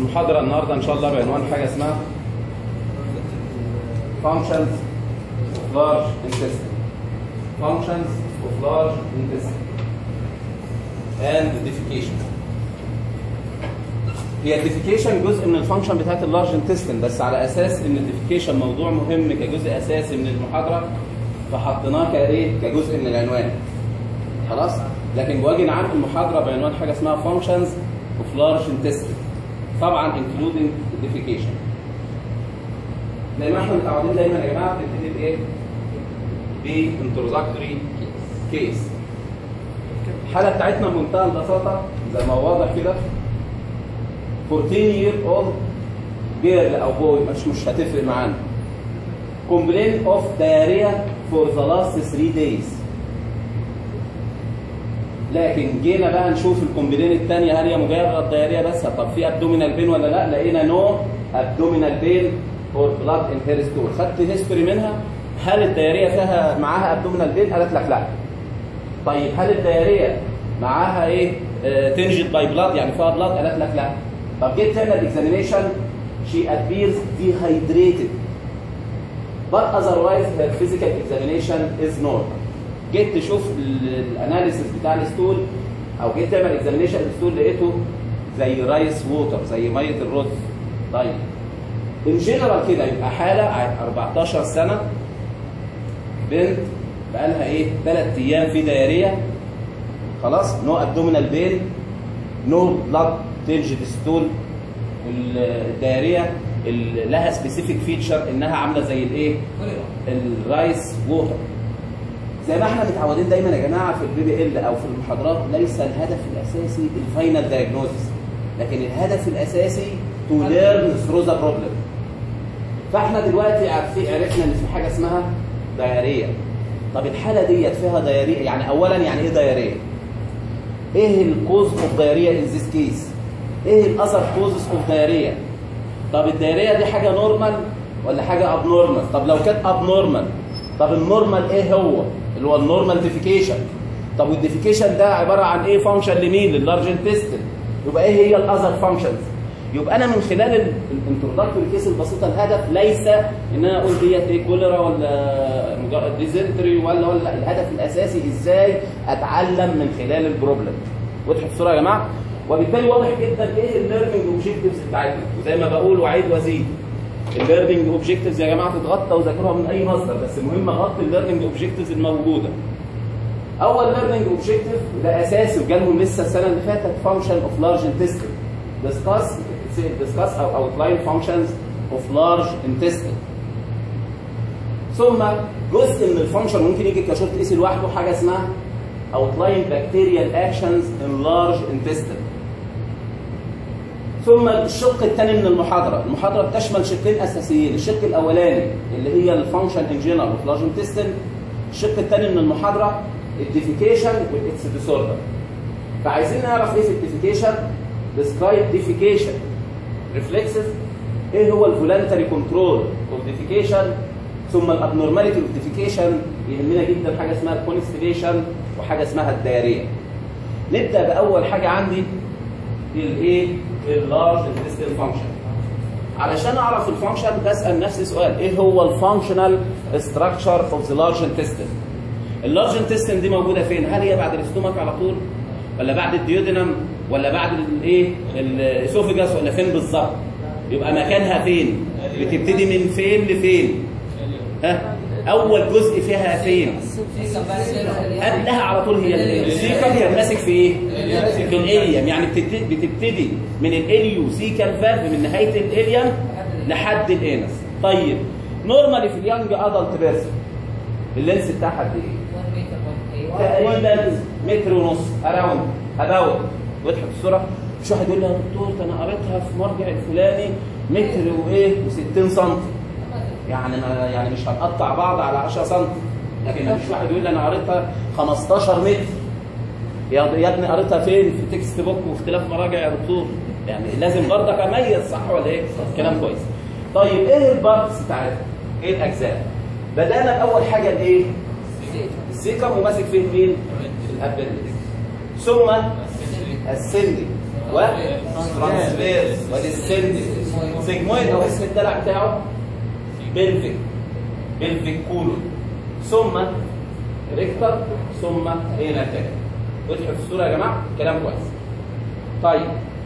المحاضرة النهاردة إن شاء الله بعنوان حاجة اسمها Functions of Large Intestine Functions of Large Intestine and Defecation هي الديفيكيشن جزء من الفانكشن بتاعت اللارج انتستين بس على اساس ان الديفيكيشن موضوع مهم كجزء اساسي من المحاضره فحطيناه كايه كجزء من العنوان خلاص لكن بوجه عام المحاضره بعنوان حاجه اسمها functions of large intestine طبعا including defecation زي ما احنا متعودين دايما يا جماعه بنبتدي بايه؟ بانتروداكتوري كيس الحاله بتاعتنا بمنتهى البساطه زي ما هو واضح كده 14 year old girl او boy مش مش هتفرق معانا complain of diarrhea for the last 3 days لكن جينا بقى نشوف الكومبلين الثانيه هل هي مجرد دايريه بس طب في ابدومينال بين ولا لا لقينا نو ابدومينال بين فور بلاد ان هير ستور خدت هيستوري منها هل الدايريه فيها معاها ابدومينال بين قالت لك لا طيب هل الدايريه معاها ايه آه تنجد باي بلاد يعني فيها بلاد قالت لك لا طب جيت تعمل اكزامينيشن she appears dehydrated but otherwise her physical examination is normal جيت تشوف الاناليسيس بتاع الستول او جيت تعمل اكزامينيشن الستول لقيته زي رايس ووتر زي ميه الرز طيب ان جنرال كده يبقى حاله 14 سنه بنت بقى لها ايه ثلاث ايام في دايريه خلاص نو ابدومينال بين نو بلاد تنجد ستول الدايريه لها سبيسيفيك فيتشر انها عامله زي الايه الرايس ووتر زي ما احنا متعودين دايما يا جماعه في البي بي ال او في المحاضرات ليس الهدف الاساسي الفاينل دايجنوزس لكن الهدف الاساسي تو ليرن ثرو ذا بروبلم فاحنا دلوقتي عارفين عرفنا ان في حاجه اسمها دايريه طب الحاله ديت فيها دايريه يعني اولا يعني ايه دايريه ايه الكوز اوف دايريه ان ذيس كيس ايه الاذر كوزز اوف دايريه طب الدايريه دي حاجه نورمال ولا حاجه اب نورمال طب لو كانت اب نورمال طب النورمال ايه هو اللي هو النورمال ديفيكيشن طب والديفيكيشن ده عباره عن ايه فانكشن لمين لللارج انتستين يبقى ايه هي الاذر فانكشنز يبقى انا من خلال الانتروداكتوري كيس البسيطه الهدف ليس ان انا اقول ديت ايه كوليرا ولا مجرد ديزنتري ولا ولا الهدف الاساسي ازاي اتعلم من خلال البروبلم وضحت الصوره يا جماعه وبالتالي واضح جدا ايه الليرنينج اوبجيكتيفز بتاعتنا وزي ما بقول وعيد وازيد الليرنينج اوبجيكتيفز يا جماعه تتغطى وذاكرها من اي مصدر بس المهم اغطي الليرنينج اوبجيكتيفز الموجوده اول ليرنينج اوبجيكتيف ده اساسي وجالهم لسه السنه اللي فاتت فانكشن اوف لارج انتستين ديسكاس ديسكاس او اوتلاين فانكشنز اوف لارج انتستين ثم جزء من الفانكشن ممكن يجي كشورت ايسي لوحده حاجه اسمها outline bacterial actions in large intestine ثم الشق الثاني من المحاضره المحاضره بتشمل شقين اساسيين الشق الاولاني اللي هي الفانكشن ان جنرال اوف لارج انتستين الشق الثاني من المحاضره الديفيكيشن والاتس ديسوردر فعايزين نعرف ايه في الديفيكيشن ديسكرايب ديفيكيشن ريفلكسز ايه هو الفولنتري كنترول اوف ديفيكيشن ثم الابنورماليتي اوف ديفيكيشن يهمنا جدا حاجه اسمها الكونستيبيشن وحاجه اسمها الدايريه نبدا باول حاجه عندي الايه اللارج انتستين فانكشن علشان اعرف الفانكشن بسال نفسي سؤال ايه هو الفانكشنال ستراكشر اوف ذا لارج انتستين اللارج انتستين دي موجوده فين هل هي بعد الاستومك على طول ولا بعد الديودينم ولا بعد الايه الاسوفيجاس ولا فين بالظبط يبقى مكانها فين بتبتدي من فين لفين ها اول جزء فيها فين قبلها على طول هي السيكا هي ماسك في ايه في الاليم يعني بتبتدي, بتبتدي من الاليو سيكال فالف من نهايه الاليم لحد الانس طيب نورمالي في اليانج ادلت بيرسون اللينس بتاعها قد ايه تقريبا متر ونص اراوند اباوت وضحت الصوره مش واحد يقول لي يا دكتور ده انا قريتها في مرجع الفلاني متر وايه و60 سم يعني ما يعني مش هنقطع بعض على 10 سم لكن مفيش واحد يقول لي انا قريتها 15 متر يا يا ابني قريتها فين في تكست بوك واختلاف مراجع يا دكتور يعني لازم برضك اميز صح ولا ايه كلام كويس طيب ايه البارتس بتاعتها ايه الاجزاء بدانا باول حاجه الايه السيكم وماسك فين مين الابندكس ثم السندي وترانسفيرس وديسندنج سيجمويد او اسم الدلع بتاعه بلفيك بلفيك كولون ثم ريكتر ثم هنا تاني وضحت الصوره يا جماعه كلام كويس طيب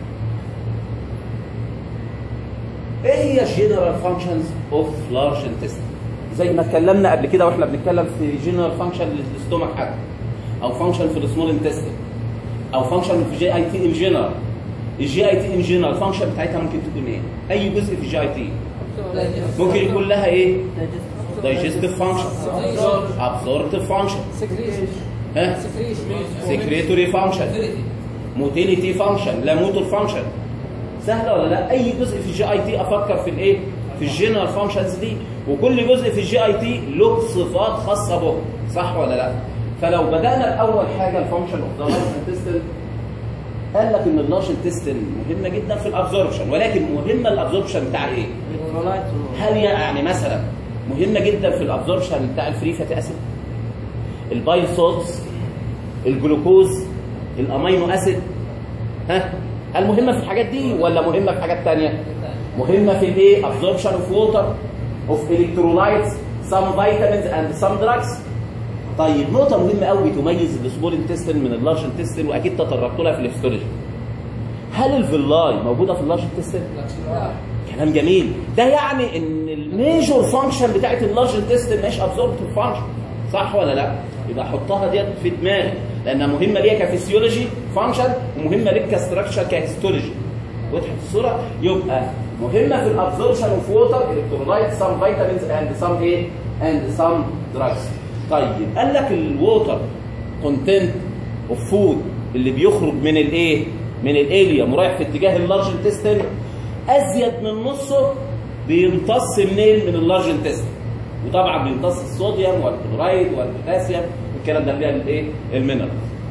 ايه هي الجنرال فانكشنز اوف لارج انتستين زي ما اتكلمنا قبل كده واحنا بنتكلم في جنرال فانكشن للاستومك حتى او فانكشن في السمول انتستين او فانكشن في جي اي تي ان جنرال الجي اي تي ان جنرال فانكشن بتاعتها ممكن تكون ايه اي جزء في الجي اي تي ممكن يكون لها ايه digestive function absorptive function ها secretory function motility function لا motor function سهله ولا لا اي جزء في الجي اي تي افكر في الايه في الجنرال فانكشنز دي وكل جزء في الجي اي تي له صفات خاصه به صح ولا لا فلو بدانا باول حاجه الفانكشن اوف ذا لارج انتستين قال لك ان اللارج انتستين مهمه جدا في الابزوربشن ولكن مهمه الابزوربشن بتاع ايه هل يعني مثلا مهمه جدا في الابزوربشن بتاع الفري فاتي اسيد البايل سولتس الجلوكوز الامينو اسيد ها هل مهمه في الحاجات دي ولا مهمه في حاجات ثانيه مهمه في الايه absorption of water of electrolytes some vitamins and some drugs طيب نقطة مهمة قوي تميز السمول انتستين من اللارج انتستين واكيد تطرقت لها في الهيستولوجي. هل الفيلاي موجودة في اللارج انتستين؟ كلام جميل، ده يعني ان الميجور فانكشن بتاعت اللارج انتستين مش ابزوربتيف فانكشن صح ولا لا؟ يبقى حطها ديت في دماغي لانها مهمة ليها كفسيولوجي فانكشن ومهمة ليك كستراكشر كهيستولوجي. وضحت الصورة؟ يبقى مهمة في الابزوربشن اوف ووتر الكترولايت سام فيتامينز اند سام ايه؟ اند سام دراجز. طيب قال لك الووتر كونتنت اوف فود اللي بيخرج من الايه؟ من الاليوم ورايح في اتجاه اللارج انتستين ازيد من نصه بيمتص منين؟ من اللارج انتستين. وطبعا بيمتص الصوديوم والكلورايد والبوتاسيوم والكلام ده اللي هي الايه؟ المينرال.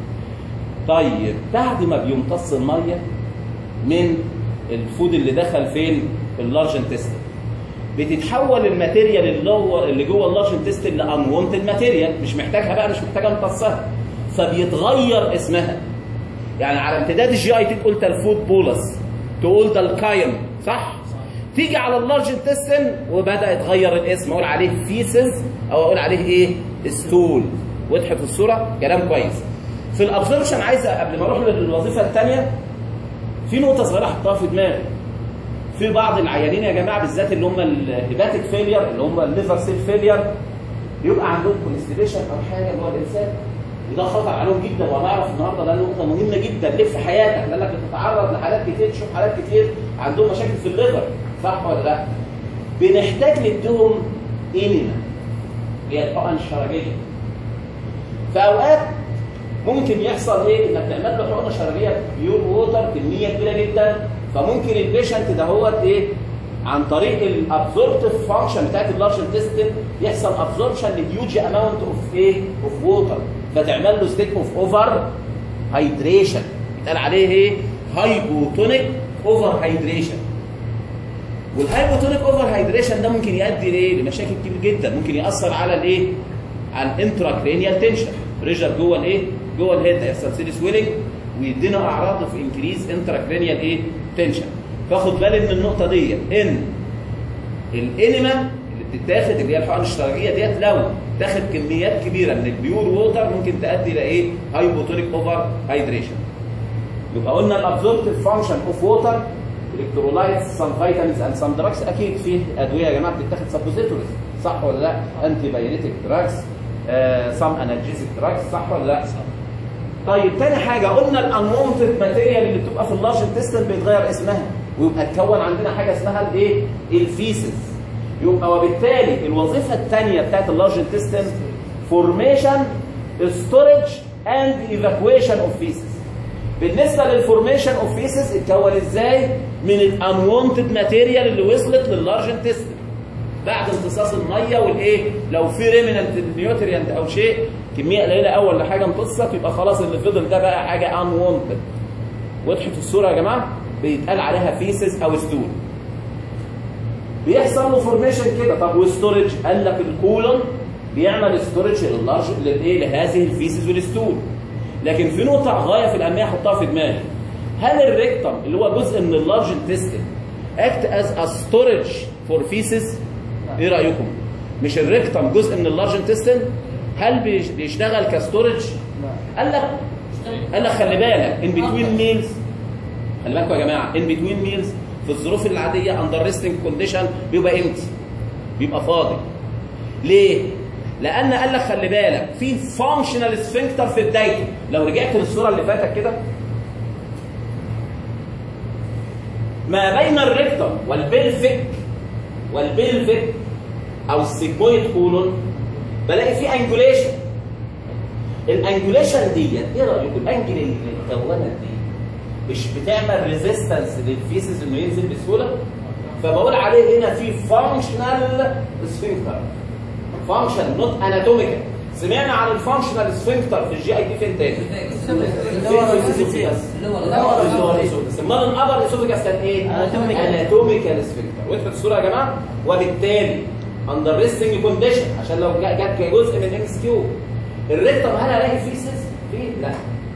طيب بعد ما بيمتص الميه من الفود اللي دخل فين؟ في اللارج انتستين. بتتحول الماتيريال اللي هو اللي جوه اللارج انتستين لانونتد ماتيريال مش محتاجها بقى مش محتاجه امتصها فبيتغير اسمها يعني على امتداد الجي اي تي قلت الفود بولس تقول ده الكايم صح؟ تيجي على اللارج انتستين وبدا يتغير الاسم اقول عليه فيسز او اقول عليه ايه؟ ستول وضحت الصوره؟ كلام كويس. في الابزوربشن عايز قبل ما اروح للوظيفه الثانيه في نقطه صغيره احطها في دماغي. في بعض العيانين يا جماعه بالذات اللي هم الهيباتيك فيلير اللي هم الليفر سيل فيلير يبقى عندهم كونستيبيشن او حاجه اللي هو الانسان وده خطر عليهم جدا وهنعرف النهارده ده نقطه مهمه جدا ليه في حياتك لانك بتتعرض لحالات كتير تشوف حالات كتير عندهم مشاكل في الليفر صح ولا لا؟ بنحتاج نديهم انيما اللي هي الحقن الشرجيه في اوقات ممكن يحصل ايه انك تعمل له حقنه شرجيه بيور ووتر كميه كبيره جدا فممكن البيشنت دهوت ايه عن طريق الابزوربتيف فانكشن بتاعت اللارج انتستين يحصل ابزوربشن لهيوج اماونت اوف ايه اوف ووتر فتعمل له ستيت اوف اوفر هايدريشن يتقال عليه ايه هايبوتونيك اوفر هايدريشن والهايبوتونيك اوفر هايدريشن ده ممكن يؤدي لايه لمشاكل كتير جدا ممكن ياثر على الايه على الانترا كرينيال تنشن بريشر جوه الايه جوه الهيد هيحصل سيل سويلنج ويدينا اعراض في انكريز انترا كرينيال ايه تنشن فاخد بالي من النقطه دي ان الانيما اللي بتتاخد اللي هي الحقن الشرجيه ديت لو تاخد كميات كبيره من البيور ووتر ممكن تؤدي لايه هايبوتونيك اوفر هايدريشن يبقى قلنا الابزوربتيف فانكشن اوف ووتر الكترولايتس سام فيتامينز اند سام دراجز اكيد في ادويه يا جماعه بتتاخد سبوزيتوريز صح ولا لا انتي بايريتيك دراجز سام انالجيزيك دراجز صح ولا لا طيب تاني حاجه قلنا الانونتد ماتيريال اللي بتبقى في اللارج انتستين بيتغير اسمها ويبقى اتكون عندنا حاجه اسمها الايه الفيسز يبقى وبالتالي الوظيفه الثانيه بتاعت اللارج انتستين فورميشن ستورج اند ايفاكويشن اوف فيسز بالنسبه للفورميشن اوف فيسز اتكون ازاي من الانونتد ماتيريال اللي وصلت لللارج انتستين بعد امتصاص الميه والايه لو في ريمننت نيوتريانت او شيء كميه قليله قوي ولا حاجه امتصت يبقى خلاص اللي فضل ده بقى حاجه انونتد وضحت الصوره يا جماعه بيتقال عليها فيسز او ستول بيحصل له فورميشن كده طب والستورج قال لك الكولون بيعمل ستورج لللارج للايه لهذه الفيسز والستول لكن في نقطه غايه في الاهميه حطها في دماغي هل الريكتم اللي هو جزء من اللارج انتستين اكت از ا ستورج فور فيسز ايه رايكم مش الريكتم جزء من اللارج انتستين هل بيش- بيشتغل كستورج قال لك قال لك خلي بالك ان بتوين ميلز خلي بالكم يا جماعه ان بتوين ميلز في الظروف العاديه اندر ريستنج كونديشن بيبقى امتي بيبقى فاضي ليه لان قال لك خلي بالك في فانكشنال سفنكتر في بدايته لو رجعت للصوره اللي فاتت كده ما بين الريكتم والبلفيك والبلفيك او السيجمويد كولون بلاقي في انجوليشن الانجوليشن ديت ايه رايكم الانجل اللي اتكونت دي مش بتعمل ريزيستنس للفيسز انه ينزل بسهوله فبقول عليه هنا في فانكشنال سفنكتر فانكشن نوت اناتوميكال سمعنا عن الفانكشنال سفنكتر في الجي اي تي فين تاني؟ امال الابر اسوفيجاس كان ايه؟ Anatomical. اناتوميكال سفنكتر وضحت الصوره يا جماعه؟ وبالتالي اندر ريستنج كونديشن عشان لو جا- جت كجزء من ام اس كيو الريكتم هل الاقي فيسز؟ فيه؟ لا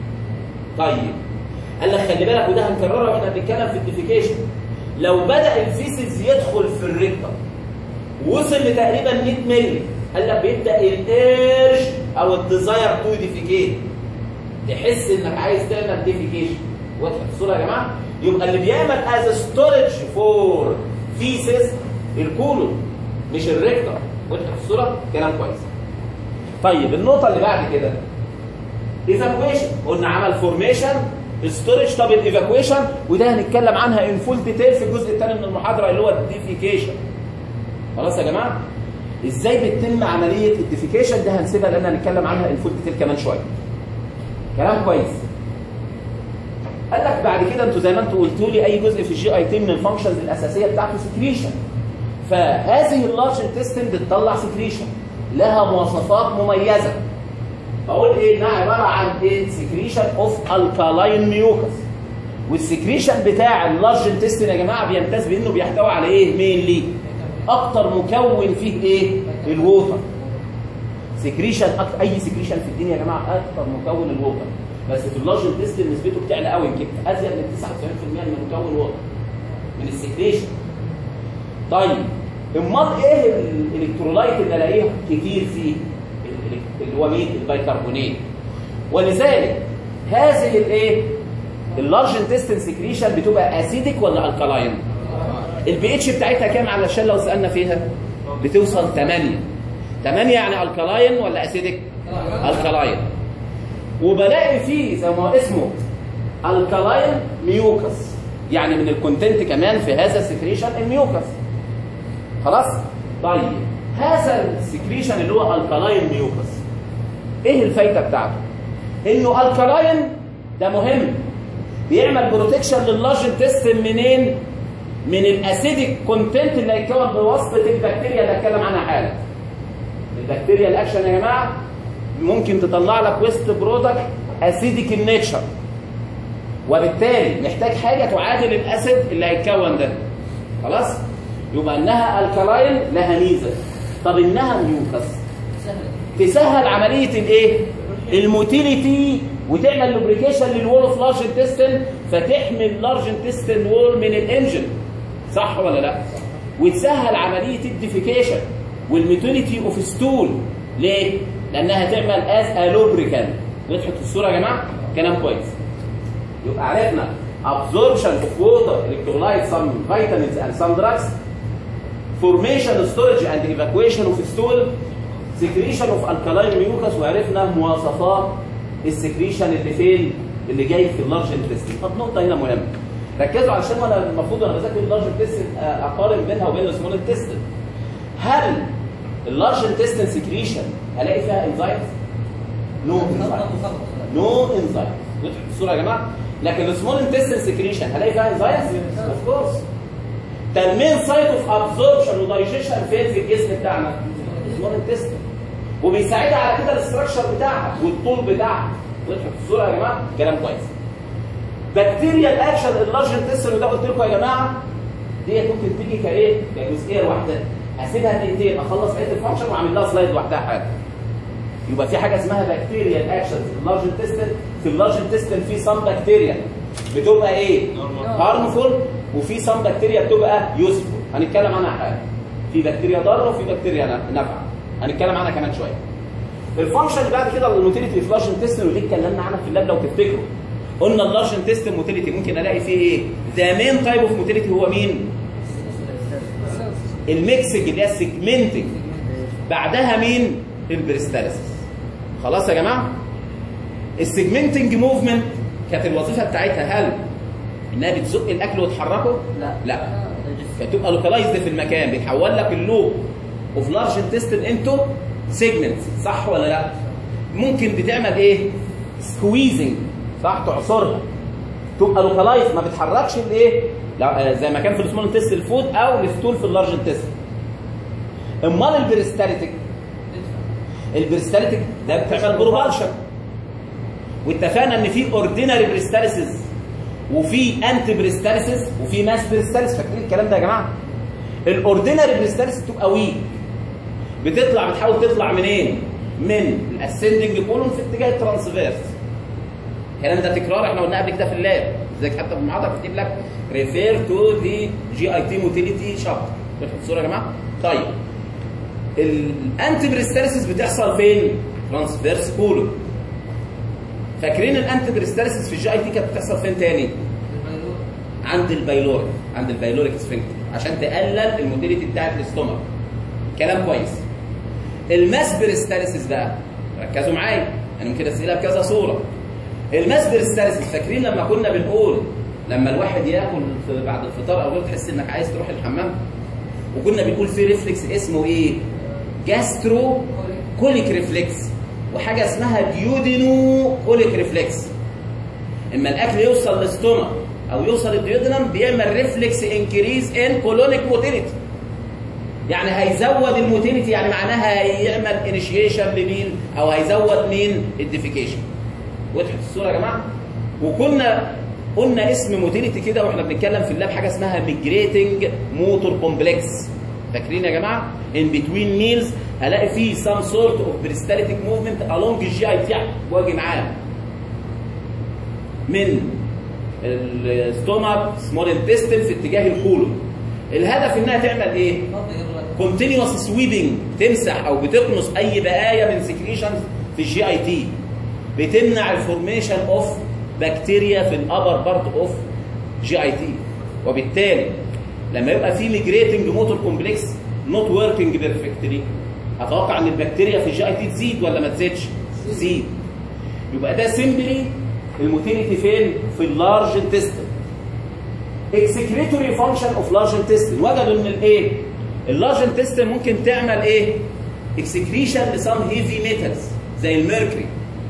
طيب قال لك خلي بالك وده هنكررها واحنا بنتكلم في الديفيكيشن لو بدا الفيسز يدخل في الريكتم وصل لتقريبا 100 مللي قال لك بيبدا الارج او الديزاير تو ديفيكيت تحس انك عايز تعمل ديفيكيشن واضحه الصوره يا جماعه يبقى اللي بيعمل از ستورج فور فيسز الكولون مش الريكتم واضحه الصوره كلام كويس طيب النقطه اللي بعد كده ايفاكويشن قلنا عمل فورميشن ستورج طب الايفاكويشن وده هنتكلم عنها ان فول ديتيل في الجزء الثاني من المحاضره اللي هو الديفيكيشن خلاص يا جماعه ازاي بتتم عمليه الديفيكيشن ده هنسيبها لان هنتكلم عنها ان فول ديتيل كمان شويه كلام كويس قال لك بعد كده انتوا زي ما انتوا قلتوا لي اي جزء في الجي اي تي من الفانكشنز الاساسيه بتاعته سكريشن فهذه اللارج انتستين بتطلع سكريشن لها مواصفات مميزه بقول ايه انها عباره عن ايه سكريشن اوف الكالاين ميوكس والسكريشن بتاع اللارج انتستين يا جماعه بيمتاز بانه بيحتوي على ايه مينلي اكتر مكون فيه ايه الووتر سكريشن أكتر اي سكريشن في الدنيا يا جماعه اكتر مكون الووتر بس في اللارج انتستين نسبته بتعلى قوي يمكن ازيد من 99% من مكون ووتر من السكريشن طيب امال ايه الالكترولايت اللي الاقيه كتير فيه ال- اللي هو مين البيكربونات ولذلك هذه الايه اللارج انتستين سكريشن بتبقى اسيدك ولا الكالاين البي اتش بتاعتها كام علشان لو سالنا فيها بتوصل 8 8 يعني الكالاين ولا اسيدك الكالاين وبلاقي فيه زي ما هو اسمه الكالاين ميوكس يعني من الكونتنت كمان في هذا السكريشن الميوكس خلاص طيب هذا السكريشن اللي هو الكالاين ميوكس ايه الفايده بتاعته انه الكالاين ده مهم بيعمل بروتكشن لللارج انتستين منين من الاسيديك كونتنت اللي هيتكون بواسطه البكتيريا اللي هتكلم عنها حالا البكتيريا الاكشن يا جماعه ممكن تطلع لك ويست برودكت اسيديك النيتشر وبالتالي محتاج حاجه تعادل الاسيد اللي هيتكون ده خلاص يبقى انها الكالاين لها ميزه طب انها ميوكس تسهل عمليه الايه الموتيليتي وتعمل لوبريكيشن للوول اوف لارج انتستين فتحمي اللارج انتستين وول من الانجن صح ولا لا وتسهل عمليه الديفيكيشن والميتوليتي اوف ستول ليه لانها تعمل از لوبريكان وضحت الصوره يا جماعه كلام كويس يبقى عرفنا absorption of water electrolytes some vitamins and some drugs formation storage and evacuation of stool secretion of alkaline mucus وعرفنا مواصفات السكريشن اللي فين اللي جاي في اللارج انتستين طب نقطه هنا مهمه ركزوا عشان وانا المفروض وانا بذاكر اللارج انتستين اقارن بينها وبين السمول انتستين هل اللارج انتستين سكريشن الاقي فيها انزايمز نو انزايمز نو انزايمز وضحت الصوره يا جماعه لكن السمول انتستين سكريشن هلاقي فيها انزايمز اوف كورس ده المين سايت اوف ابزوربشن ودايجيشن فين في الجسم بتاعنا السمول انتستين وبيساعدها على كده الاستراكشر بتاعها والطول بتاعها وضحت الصوره يا جماعه كلام كويس بكتيريا الاكشن اللارج انتستين وده قلت لكم يا جماعه ديت ممكن تيجي كايه كجزئيه لوحدها اسيبها دقيقتين اخلص بقيه الفانكشن واعمل لها سلايد لوحدها حاجه يبقى في حاجه اسمها بكتيريا اكشنز في اللارج انتستين في اللارج انتستين في صم بكتيريا بتبقى ايه؟ Normal. هارمفول وفي سام بكتيريا بتبقى يوسفول هنتكلم عنها حاجه في بكتيريا ضاره وفي بكتيريا نافعه هنتكلم عنها كمان شويه الفانكشن اللي بعد كده الموتيليتي في لارج انتستين ودي اتكلمنا عنها في اللاب لو تفتكروا قلنا اللارج انتستين موتيليتي ممكن الاقي فيه ايه؟ ذا مين تايب اوف موتيليتي هو مين؟ الميكسنج اللي هي السيجمنتنج بعدها مين؟ البريستاليسيس خلاص يا جماعه؟ السيجمنتنج موفمنت كانت الوظيفه بتاعتها هل انها بتزق الاكل وتحركه؟ لا لا فتبقى لوكالايزد في المكان بتحول لك اللوب اوف لارج انتستين انتو سيجمنتس صح ولا لا؟ ممكن بتعمل ايه؟ سكويزنج صح تعصرها تبقى لوكالايز ما بتحركش الايه؟ لا، آه، زي ما كان في السمول انتست الفود او الستول في اللارج انتست امال البريستاليتيك البريستاليتيك ده بتعمل بروبالشن واتفقنا ان في اوردينري بريستاليسيس وفي انتي بريستاليسيس وفي ماس بريستاليسيس فاكرين الكلام ده يا جماعه الاوردينري بريستاليسيس تبقى ويك بتطلع بتحاول تطلع منين من الاسندنج كولون في اتجاه الترانسفيرس الكلام ده تكرار احنا قلنا قبل كده في اللاب زي حتى في المحاضره كاتب لك ريفير تو ذا جي اي تي موتيليتي شابتر شفتوا الصوره يا جماعه طيب الانتي بريستاليسيس بتحصل فين ترانسفيرس كولون فاكرين الانتي بريستاليسيس في الجي اي تي كانت بتحصل فين تاني عند البايلوريك عند البايلوريك سفنكتر عشان تقلل الموتيليتي بتاعت الاستومك كلام كويس الماس بريستاليسيس بقى ركزوا معايا انا ممكن اسئله بكذا صوره الماس بريستاليسيس فاكرين لما كنا بنقول لما الواحد ياكل في- بعد الفطار او غيره تحس انك عايز تروح الحمام وكنا بنقول في ريفلكس اسمه ايه جاسترو كوليك ريفلكس وحاجه اسمها ديودينو كوليك ريفلكس اما الاكل يوصل للاستومك او يوصل الديودنم بيعمل ريفلكس انكريز ان كولونيك موتيليتي يعني هيزود الموتيليتي يعني معناها هيعمل انيشيشن لمين او هيزود مين الديفيكيشن وضحت الصوره يا جماعه وكنا قلنا اسم موتيليتي كده واحنا بنتكلم في اللاب حاجه اسمها ميجريتنج موتور كومبلكس فاكرين يا جماعه ان بتوين ميلز هلاقي فيه سام سورت اوف بريستاليتيك موفمنت along الجي اي تي واجي معاه من الستومك سمول انتستين في اتجاه الكولون الهدف انها تعمل ايه؟ كونتينوس سويبنج تمسح او بتكنس اي بقايا من سكريشنز في الجي اي تي بتمنع الفورميشن اوف بكتيريا في الابر بارت اوف جي اي تي وبالتالي لما يبقى في ميجريتنج موتور كومبلكس نوت وركينج بيرفكتلي اتوقع ان البكتيريا في الجي اي تي تزيد ولا ما تزيدش؟ تزيد يبقى ده سيمبلي الموتيليتي فين؟ في اللارج انتستين اكسكريتوري فانكشن اوف لارج انتستين وجدوا ان الايه؟ اللارج انتستين ممكن تعمل ايه؟ اكسكريشن لسام هيفي ميتالز زي الميركوري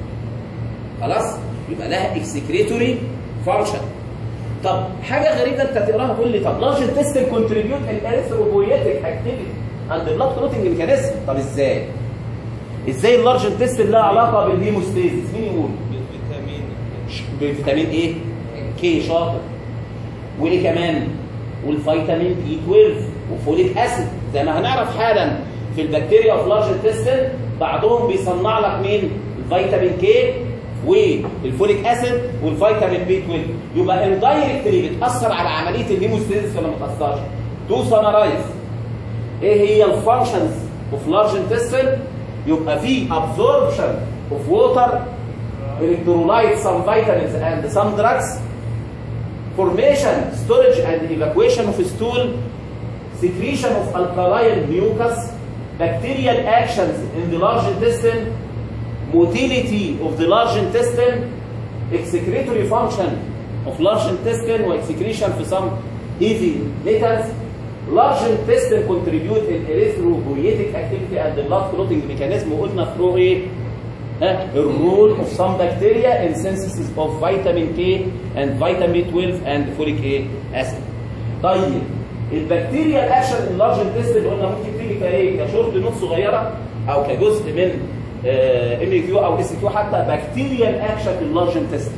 خلاص؟ يبقى لها اكسكريتوري فانكشن طب حاجه غريبه انت تقراها تقول لي طب لارج انتستين كونتريبيوت الاريثروبويتيك اكتيفيتي عند البلاد كلوتنج ميكانيزم طب ازاي؟ ازاي اللارج انتستين لها علاقه بالهيموستاسيس؟ مين يقول؟ بالفيتامين بفيتامين ايه؟ كي شاطر وايه كمان؟ والفيتامين بي 12 وفوليك اسيد زي ما هنعرف حالا في البكتيريا اوف لارج انتستين بعضهم بيصنع لك مين؟ الفيتامين كي والفوليك اسيد والفيتامين بي 12 يبقى اندايركتلي بتاثر على عمليه الهيموستاسيس ولا ما بتاثرش؟ تو سمرايز ايه هي الفانكشنز اوف لارج انتستين؟ يبقى في ابزوربشن اوف ووتر electrolytes, some vitamins and some drugs, formation, storage and evacuation of stool, secretion of alkaline mucus, bacterial actions in the large intestine, motility of the large intestine, excretory function of large intestine excretion في some heavy metals, large intestine contribute in erythropoietic activity and the blood clotting mechanism وقلنا through ايه؟ ها الرول اوف سام بكتيريا ان synthesis اوف فيتامين كي اند فيتامين 12 اند فوليك ايه اسيد طيب البكتيريا الاكشن اللارج انتستين قلنا ممكن تيجي كايه كشورت نوت صغيره او كجزء من ام كيو او اس كيو حتى بكتيريا الاكشن اللارج انتستين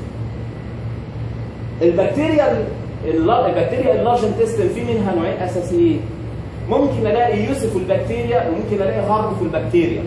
البكتيريا البكتيريا اللارج انتستين في منها نوعين اساسيين ممكن الاقي يوسف البكتيريا وممكن الاقي هارمفul البكتيريا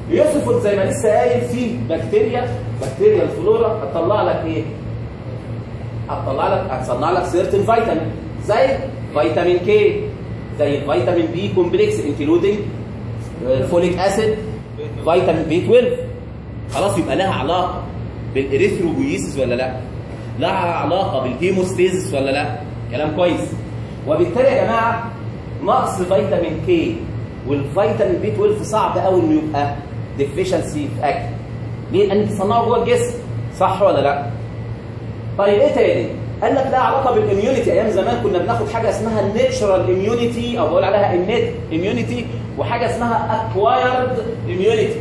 يوسف زي ما لسه قايل في بكتيريا بكتيريا الفلورا هتطلع لك ايه؟ هتطلع لك هتصنع لك سيرتن فيتامين زي فيتامين كي زي الفيتامين بي كومبلكس انكلودنج فوليك اسيد فيتامين بي 12 خلاص يبقى لها علاقه بالاريثروبويسيس ولا لا؟ لها علاقه بالهيموستيزيس ولا لا؟ كلام كويس وبالتالي يا جماعه نقص فيتامين كي والفيتامين بي 12 صعب قوي انه يبقى ديفيشنسي في اكل ليه؟ لان بتصنعه جوه الجسم صح ولا لا؟ طيب ايه تاني؟ قال لك لها علاقه بالاميونيتي ايام زمان كنا بناخد حاجه اسمها الناتشرال اميونيتي او بقول عليها النت اميونيتي وحاجه اسمها اكوايرد اميونيتي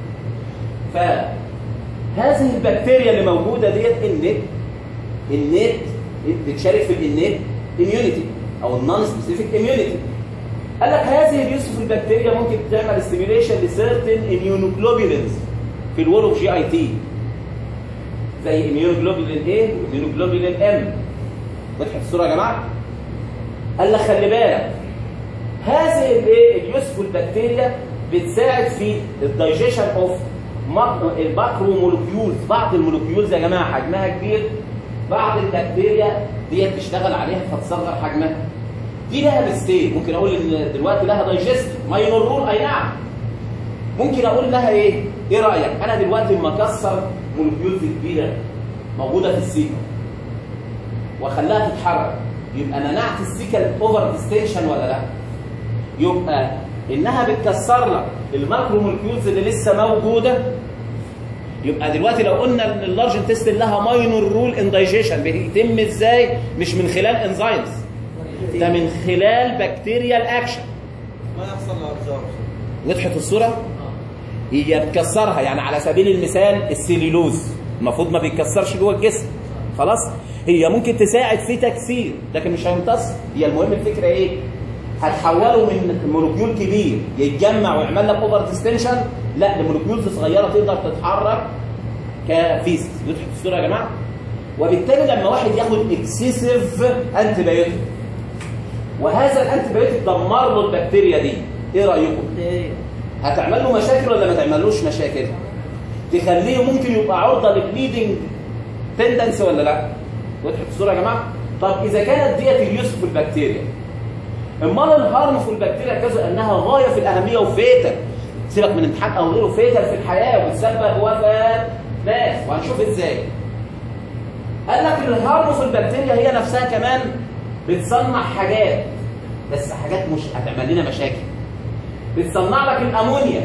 فهذه البكتيريا اللي موجوده ديت النت النت بتشارك في النت اميونيتي او النون سبيسيفيك اميونيتي قال لك هذه اليوسف البكتيريا ممكن تعمل ستيميوليشن لسيرتن اميونوجلوبولينز في الول اوف جي اي تي زي اميونوجلوبولين ايه واميونوجلوبولين ام وضحت الصوره يا جماعه قال لك خلي بالك هذه الايه اليوسفول بكتيريا بتساعد في الدايجيشن اوف الماكرو مولكيولز بعض المولكيولز يا جماعه حجمها كبير بعض البكتيريا ديت تشتغل عليها فتصغر حجمها دي لها ميستين ممكن اقول ان دلوقتي لها دايجست ماينور رول اي نعم ممكن اقول لها ايه ايه رايك انا دلوقتي لما اكسر مولكيولز كبيره موجوده في السيكل واخليها تتحرك يبقى منعت السيكل اوفر ديستنشن ولا لا يبقى انها بتكسر لك الماكرو مولكيولز اللي لسه موجوده يبقى دلوقتي لو قلنا ان اللارج انتستين لها ماينور رول ان دايجيشن بيتم ازاي مش من خلال انزيمز ده من خلال بكتيريال اكشن ما يحصل له ابزوربشن وضحت الصوره هي بتكسرها يعني على سبيل المثال السليلوز المفروض ما بيتكسرش جوه الجسم خلاص هي ممكن تساعد في تكسير لكن مش هيمتص هي المهم الفكره ايه هتحوله من مولكيول كبير يتجمع ويعمل لك اوفر ديستنشن لا لمولكيولز صغيره تقدر تتحرك كفيست وضحت الصوره يا جماعه وبالتالي لما واحد ياخد اكسسيف انتي بايوتيك وهذا الانتي بايوتيك دمر له البكتيريا دي ايه رايكم هتعمل له مشاكل ولا ما تعملوش مشاكل تخليه ممكن يبقى عرضه لبليدنج تندنس ولا لا وضحت الصوره يا جماعه طب اذا كانت ديت اليوسف البكتيريا امال الهارمفول بكتيريا كذا انها غايه في الاهميه وفيتال سيبك من امتحان او غيره فيتال في الحياه وبتسبب وفاه ناس وهنشوف ازاي قال لك الهارمفول بكتيريا هي نفسها كمان بتصنع حاجات بس حاجات مش هتعمل لنا مشاكل بتصنع لك الامونيا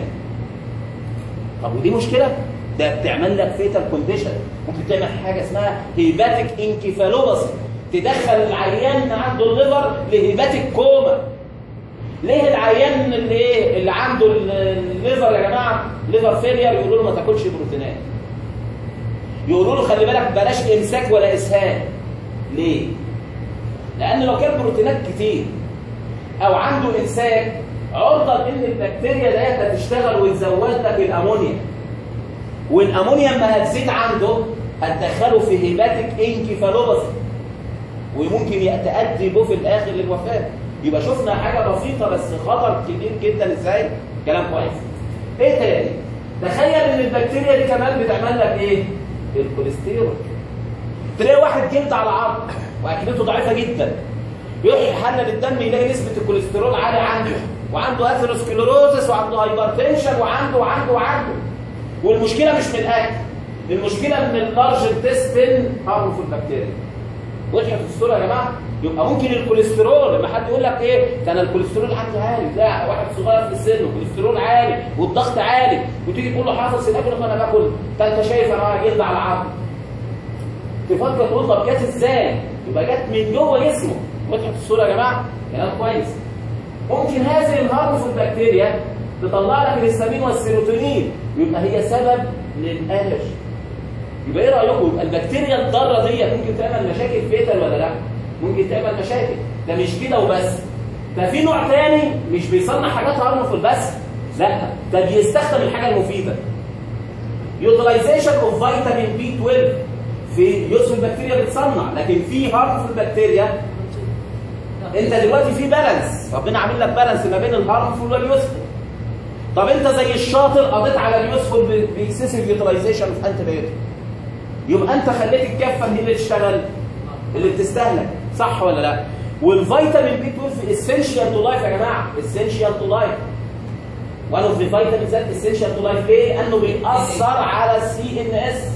طب ودي مشكله ده بتعمل لك فيتال كونديشن ممكن تعمل حاجه اسمها هيباتيك انكيفالوباثي تدخل العيان عنده الليفر لهيباتيك كوما ليه العيان اللي ايه اللي عنده الليفر يا جماعه ليفر فيلير يقولوا له ما تاكلش بروتينات يقولوا له خلي بالك بلاش امساك ولا اسهال ليه لان لو كان بروتينات كتير او عنده امساك عرضه ان البكتيريا ديت هتشتغل وتزود لك الامونيا والامونيا اما هتزيد عنده هتدخله في هيباتيك انكيفالوباثي وممكن تؤدي به في الاخر للوفاه يبقى شفنا حاجه بسيطه بس خطر كبير جدا ازاي كلام كويس ايه تاني تخيل ان البكتيريا دي كمان بتعمل لك ايه الكوليسترول تلاقي واحد جلد على عظم واكلته ضعيفه جدا يروح يحلل الدم يلاقي نسبه الكوليسترول عاليه عنده وعنده اثيروسكليروزس وعنده هايبرتنشن وعنده وعنده وعنده والمشكله مش من الاكل المشكله ان اللارج انتستين هارمفول بكتيريا وضحت الصوره يا جماعه يبقى ممكن الكوليسترول لما حد يقول لك ايه ده انا الكوليسترول عندي عالي لا واحد صغير في السن الكوليسترول عالي والضغط عالي وتيجي تقول له حافظ الاكل ما انا باكل ده انت شايف انا جلد على عظم تفكر تقول طب جت ازاي يبقى جت من جوه جسمه وضحت الصوره يا جماعه كلام كويس ممكن هذه الهارمفول بكتيريا تطلع لك الهستامين والسيروتونين يبقى هي سبب للالرجي يبقى ايه رايكم يبقى البكتيريا الضاره ديت ممكن تعمل مشاكل فيتال ولا لا ممكن تعمل مشاكل ده مش كده وبس ده في نوع تاني مش بيصنع حاجات هارمفول بس لا ده بيستخدم الحاجه المفيده يوتيلايزيشن اوف فيتامين بي 12 في يوسف البكتيريا بتصنع لكن في هارمفول بكتيريا انت دلوقتي في بالانس ربنا عامل لك بالانس ما بين الهارمفول واليوسفول طب انت زي الشاطر قضيت على اليوسفول باكسسيف يوتيلايزيشن اوف انتي بايوتيك يبقى انت خليت الكفه دي اللي تشتغل اللي بتستهلك صح ولا لا والفيتامين بي 12 اسينشال تو لايف يا جماعه اسينشال تو لايف وان اوف ذا فيتامينز ذات اسينشال تو لايف ليه؟ لانه بيأثر على السي ان اس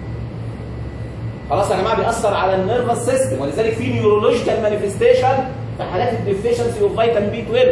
خلاص يا جماعه بيأثر على النيرفس سيستم ولذلك في نيورولوجيكال مانيفستيشن في حالات الديفيشنسي اوف فيتامين بي 12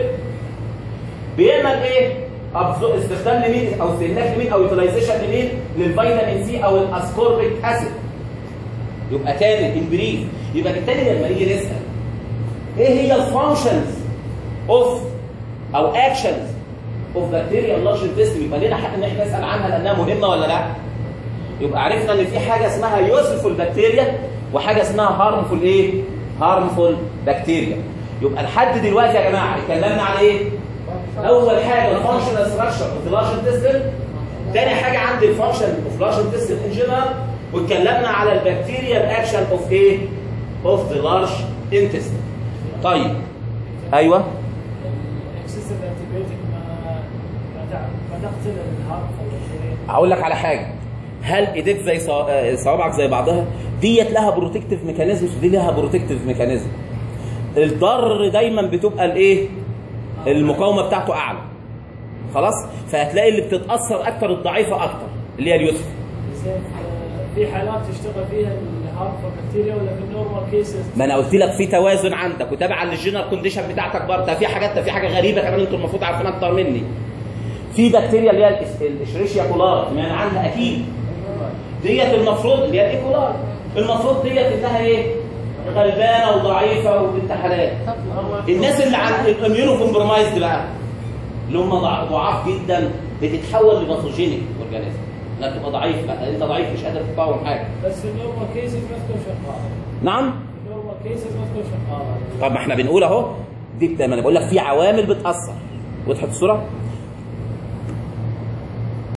بيعمل ايه؟ أبزو- استخدام لمين او استهلاك لمين او يوتيلايزيشن لمين؟ للفيتامين سي او الاسكوربيك اسيد يبقى تاني ان بريف يبقى بالتالي لما نيجي نسال ايه هي الفانكشنز اوف او اكشنز اوف بكتيريا اللارج انتستين يبقى لنا حق ان احنا نسال عنها لانها مهمه ولا لا؟ يبقى عرفنا ان في حاجه اسمها يوسفول بكتيريا وحاجه اسمها هارمفول ايه؟ هارمفول بكتيريا يبقى لحد دلوقتي يا جماعه اتكلمنا على ايه؟ اول حاجه الفانكشنال ستراكشر اوف لارج انتستين تاني حاجه عندي الفانكشن اوف لارج انتستين ان جنرال واتكلمنا على البكتيريال اكشن اوف ايه؟ اوف ذا لارج انتستين طيب ايوه الاكسسيف انتيبيوتيك ما ما تع- ما تقتل الهارمفul بكتيريا هقول لك على حاجه هل ايديك زي صوا- آه، صوابعك زي بعضها ديت لها بروتكتيف ميكانيزم ودي لها بروتكتيف ميكانيزم الضر دايما بتبقى الايه المقاومه بتاعته اعلى خلاص فهتلاقي اللي بتتاثر اكتر الضعيفه اكتر اللي هي اليوسف زين آه، في حالات تشتغل فيها الهارمفul بكتيريا ولا في النورمال كيسز ما انا قلت لك في توازن عندك وتابعا للجنرال كونديشن بتاعتك برضه ده في حاجات ده في حاجه غريبه كمان انتوا المفروض عارفينها اكتر مني في بكتيريا اللي هي الإس- الاشريشيا كولار سمعنا عنها اكيد ديت المفروض اللي هي الايكولار المفروض ديت انها ايه غلبانه وضعيفه وبنت حلال الناس اللي عند الاميونو كومبرومايزد بقى اللي هم ضع- ضعاف جدا بتتحول لباثوجينيك اورجانيزم لا تبقى ضعيف بقى انت ضعيف مش قادر تقاوم حاجه بس في النورمال كيسز ما تكون شغاله نعم في النورمال كيسز ما تكون شغاله طب ما احنا بنقول اهو دي ما انا بقول لك في عوامل بتاثر وضحت الصوره